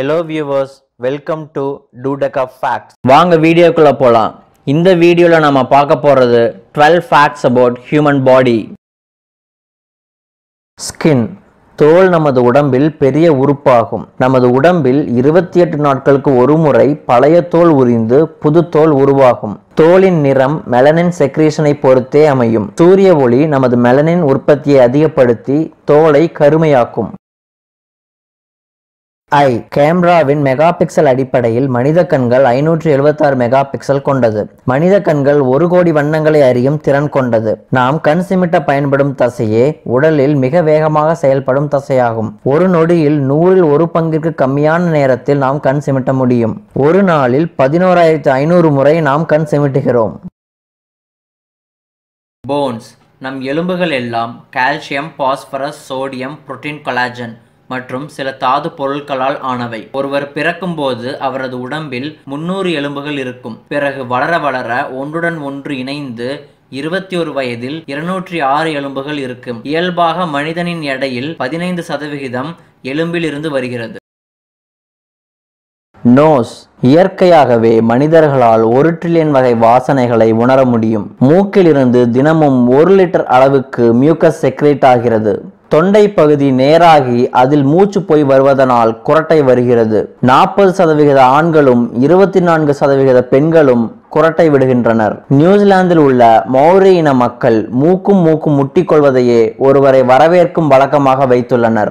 hello viewers welcome to டூடக் of facts வாங்க வீடியோக்குள்ள போலாம் இந்த வீடியோல நம்ம பார்க்க போறது 12 facts about human body skin தோல் நமது உடம்பில் பெரிய உறுப்பாகும் நமது உடம்பில் இருபத்தி எட்டு நாட்களுக்கு ஒரு முறை பழைய தோல் உரிந்து புது தோல் உருவாகும் தோலின் நிறம் மெலனின் செக்ரேஷனை பொறுத்தே அமையும் சூரிய ஒளி நமது மெலனின் உற்பத்தியை அதிகப்படுத்தி தோலை கருமையாக்கும் ஐ கேமராவின் மெகா பிக்சல் அடிப்படையில் மனித கண்கள் ஐநூற்று எழுபத்தாறு மெகா பிக்சல் கொண்டது மனித கண்கள் ஒரு கோடி வண்ணங்களை அறியும் திறன் கொண்டது நாம் கண் சிமிட்ட பயன்படும் தசையே உடலில் மிக வேகமாக செயல்படும் தசையாகும் ஒரு நொடியில் நூறில் ஒரு பங்கிற்கு கம்மியான நேரத்தில் நாம் கண் சிமிட்ட முடியும் ஒரு நாளில் பதினோராயிரத்து ஐநூறு முறை நாம் கண் சிமிட்டுகிறோம் போன்ஸ் நம் எலும்புகள் எல்லாம் calcium phosphorus sodium protein collagen மற்றும் சில தாது பொருட்களால் ஆனவை ஒருவர் பிறக்கும்போது அவரது உடம்பில் முன்னூறு எலும்புகள் இருக்கும் பிறகு வளர வளர ஒன்றுடன் ஒன்று இணைந்து இருபத்தி ஒரு வயதில் இருநூற்றி ஆறு எலும்புகள் இருக்கும் இயல்பாக மனிதனின் எடையில் பதினைந்து சதவிகிதம் எலும்பில் இருந்து வருகிறது நோஸ் இயற்கையாகவே மனிதர்களால் ஒரு ட்ரில்லியன் வகை வாசனைகளை உணர முடியும் மூக்கிலிருந்து தினமும் ஒரு லிட்டர் அளவுக்கு மியூக்கஸ் செக்ரேட் ஆகிறது தொண்டை பகுதி நேராகி அதில் மூச்சு போய் வருவதனால் குரட்டை வருகிறது நாற்பது சதவிகித ஆண்களும் இருபத்தி நான்கு சதவிகித பெண்களும் குரட்டை விடுகின்றனர் நியூசிலாந்தில் உள்ள மௌரி இன மக்கள் மூக்கும் மூக்கும் முட்டிக்கொள்வதையே ஒருவரை வரவேற்கும் வழக்கமாக வைத்துள்ளனர்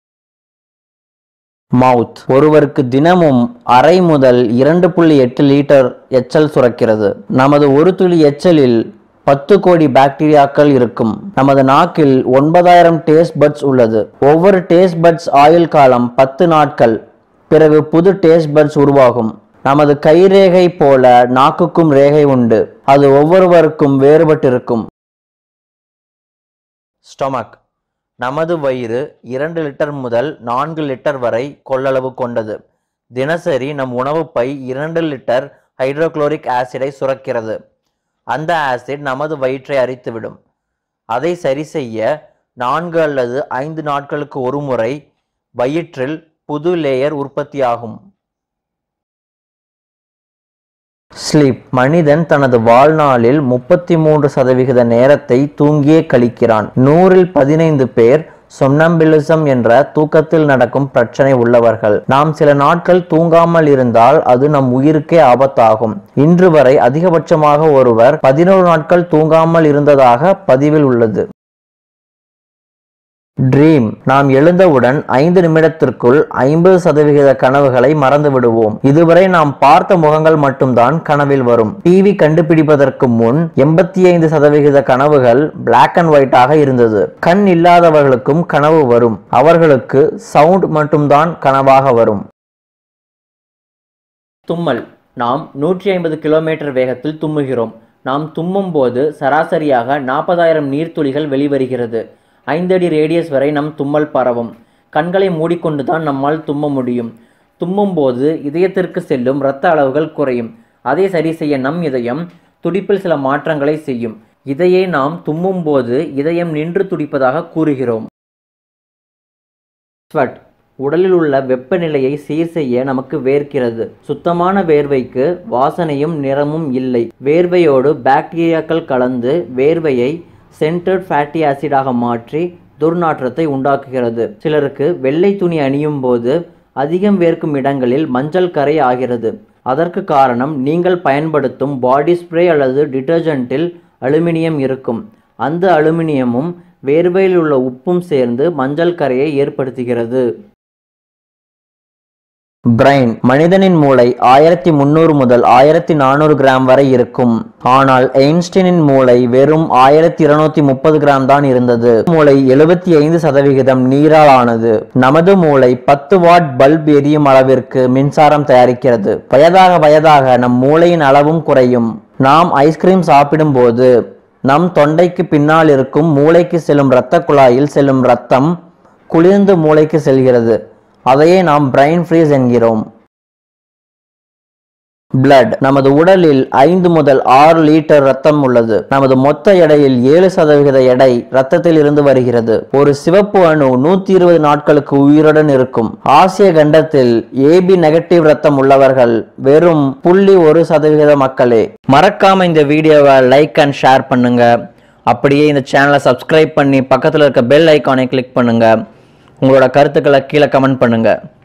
மவுத் ஒருவருக்கு தினமும் அரை முதல் இரண்டு புள்ளி எட்டு லிட்டர் எச்சல் சுரக்கிறது நமது ஒரு துளி எச்சலில் பத்து கோடி பாக்டீரியாக்கள் இருக்கும் நமது நாக்கில் ஒன்பதாயிரம் டேஸ்ட் பட்ஸ் உள்ளது ஒவ்வொரு டேஸ்ட் பட்ஸ் ஆயுள் காலம் பத்து நாட்கள் பிறகு புது டேஸ்ட் பட்ஸ் உருவாகும் நமது கைரேகை போல நாக்குக்கும் ரேகை உண்டு அது ஒவ்வொருவருக்கும் வேறுபட்டிருக்கும் ஸ்டொமக் நமது வயிறு இரண்டு லிட்டர் முதல் நான்கு லிட்டர் வரை கொள்ளளவு கொண்டது தினசரி நம் உணவுப் பை இரண்டு லிட்டர் ஹைட்ரோகுளோரிக் ஆசிடை சுரக்கிறது அந்த ஆசிட் நமது வயிற்றை அரித்துவிடும் அதை சரி செய்ய நான்கு அல்லது ஐந்து நாட்களுக்கு ஒரு முறை வயிற்றில் புது லேயர் உற்பத்தியாகும் ஸ்லீப் மனிதன் தனது வாழ்நாளில் முப்பத்தி மூன்று சதவிகித நேரத்தை தூங்கியே கழிக்கிறான் நூறில் பதினைந்து பேர் சொம்னம்பிலிசம் என்ற தூக்கத்தில் நடக்கும் பிரச்சனை உள்ளவர்கள் நாம் சில நாட்கள் தூங்காமல் இருந்தால் அது நம் உயிருக்கே ஆபத்தாகும் இன்று வரை அதிகபட்சமாக ஒருவர் பதினோரு நாட்கள் தூங்காமல் இருந்ததாக பதிவில் உள்ளது ட்ரீம் நாம் எழுந்தவுடன் ஐந்து நிமிடத்திற்குள் ஐம்பது சதவிகித கனவுகளை மறந்து விடுவோம் இதுவரை நாம் பார்த்த முகங்கள் மட்டும்தான் கனவில் வரும் டிவி கண்டுபிடிப்பதற்கு முன் எண்பத்தி ஐந்து சதவிகித கனவுகள் பிளாக் அண்ட் ஒயிட்டாக இருந்தது கண் இல்லாதவர்களுக்கும் கனவு வரும் அவர்களுக்கு சவுண்ட் மட்டும்தான் கனவாக வரும் தும்மல் நாம் நூற்றி ஐம்பது கிலோமீட்டர் வேகத்தில் தும்முகிறோம் நாம் தும்மும் போது சராசரியாக நாற்பதாயிரம் நீர்த்துளிகள் வெளிவருகிறது ஐந்தடி ரேடியஸ் வரை நம் தும்மல் பரவும் கண்களை மூடிக்கொண்டு தான் நம்மால் தும்ம முடியும் தும்மும் போது இதயத்திற்கு செல்லும் இரத்த அளவுகள் குறையும் அதை சரி செய்ய நம் இதயம் துடிப்பில் சில மாற்றங்களை செய்யும் இதையே நாம் தும்மும் போது இதயம் நின்று துடிப்பதாக கூறுகிறோம் ஸ்வெட் உடலில் உள்ள வெப்பநிலையை சீர் செய்ய நமக்கு வேர்க்கிறது சுத்தமான வேர்வைக்கு வாசனையும் நிறமும் இல்லை வேர்வையோடு பாக்டீரியாக்கள் கலந்து வேர்வையை சென்டர்ட் ஃபேட்டி ஆசிடாக மாற்றி துர்நாற்றத்தை உண்டாக்குகிறது சிலருக்கு வெள்ளை துணி அணியும் போது அதிகம் வேர்க்கும் இடங்களில் மஞ்சள் கரை ஆகிறது அதற்கு காரணம் நீங்கள் பயன்படுத்தும் பாடி ஸ்ப்ரே அல்லது டிட்டர்ஜென்ட்டில் அலுமினியம் இருக்கும் அந்த அலுமினியமும் வேர்வையில் உள்ள உப்பும் சேர்ந்து மஞ்சள் கரையை ஏற்படுத்துகிறது பிரைன் மனிதனின் மூளை ஆயிரத்தி முன்னூறு முதல் ஆயிரத்தி நானூறு கிராம் வரை இருக்கும் ஆனால் ஐன்ஸ்டீனின் மூளை வெறும் ஆயிரத்தி இருநூத்தி முப்பது கிராம் தான் இருந்தது மூளை எழுபத்தி ஐந்து சதவிகிதம் நீரால் ஆனது நமது மூளை பத்து வாட் பல்ப் எரியும் அளவிற்கு மின்சாரம் தயாரிக்கிறது வயதாக வயதாக நம் மூளையின் அளவும் குறையும் நாம் ஐஸ்கிரீம் சாப்பிடும்போது நம் தொண்டைக்கு பின்னால் இருக்கும் மூளைக்கு செல்லும் இரத்த குழாயில் செல்லும் இரத்தம் குளிர்ந்து மூளைக்கு செல்கிறது அதையே நாம் பிரைன் ஃப்ரீஸ் என்கிறோம் பிளட் நமது உடலில் ஐந்து முதல் ஆறு லிட்டர் ரத்தம் உள்ளது நமது மொத்த எடையில் ஏழு சதவிகித எடை ரத்தத்தில் இருந்து வருகிறது ஒரு சிவப்பு அணு நூத்தி இருபது நாட்களுக்கு உயிருடன் இருக்கும் ஆசிய கண்டத்தில் ஏபி நெகட்டிவ் ரத்தம் உள்ளவர்கள் வெறும் புள்ளி ஒரு சதவிகித மக்களே மறக்காம இந்த வீடியோவை லைக் அண்ட் ஷேர் பண்ணுங்க அப்படியே இந்த சேனலை சப்ஸ்கிரைப் பண்ணி பக்கத்தில் இருக்க பெல் ஐக்கானை கிளிக் பண்ணுங்க உங்களோட கருத்துக்களை கீழே கமெண்ட் பண்ணுங்க